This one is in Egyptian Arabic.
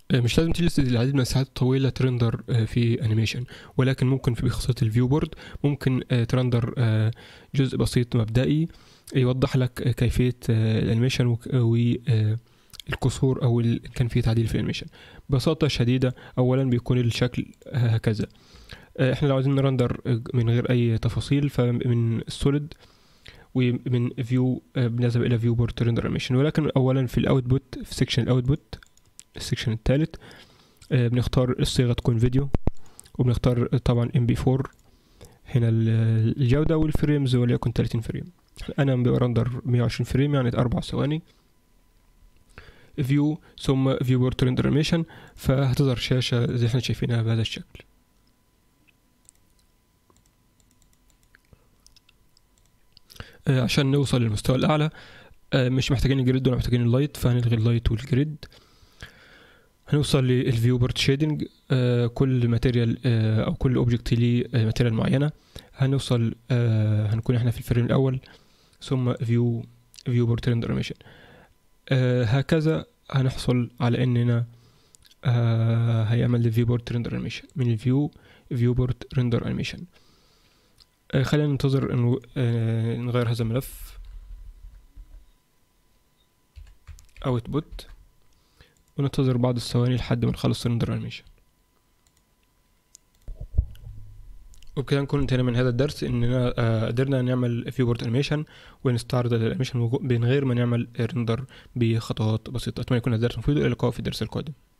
آه، مش لازم تجلس العديد من الساعات الطويله ترندر آه، في انيميشن ولكن ممكن في بخاصيه الفيو بورد ممكن آه، ترندر آه، جزء بسيط مبدئي يوضح لك آه، كيفيه آه، الانيميشن وك- والكسور او ال- كان في تعديل في الانيميشن ببساطه شديده اولا بيكون الشكل آه، هكذا آه، احنا لو عايزين نرندر آه، من غير اي تفاصيل فمن السوليد ومن فيو بنذهب الى فيو بورد ريندر انيميشن ولكن اولا في الاوتبوت في سيكشن الاوتبوت السيكشن الثالث بنختار الصيغه تكون فيديو وبنختار طبعا ام بي 4 هنا ال- الجوده والفريمز وليكن 30 فريم انا برندر 120 فريم يعني 4 ثواني فيو ثم فيو بورد ريندر انيميشن فهتظهر شاشه زي احنا شايفينها بهذا الشكل آه، عشان نوصل للمستوى الاعلى آه، مش محتاجين الجريد ولا محتاجين اللايت فهنلغي اللايت والجريد هنوصل للفيو بورد شيدنج كل ماتيريال او كل اوبجكت ليه ماتيريال معينه هنوصل آه، هنكون احنا في الفريم الاول ثم فيو فيو بورد ريندر انيميشن هكذا هنحصل على اننا آه، هيعمل الفيو بورد ريندر انيميشن من الفيو فيو بورد ريندر انيميشن خلينا ننتظر انه آه، نغير هذا الملف اوتبوت وننتظر بعض الثواني لحد ما نخلص الريندر انيميشن وبكده نكون انتهينا من هذا الدرس اننا آه، قدرنا نعمل فيو بورد انيميشن ونستعرض الانيميشن من غير ما نعمل ريندر بخطوات بسيطه اتمنى يكون الدرس مفيد والى اللقاء في الدرس القادم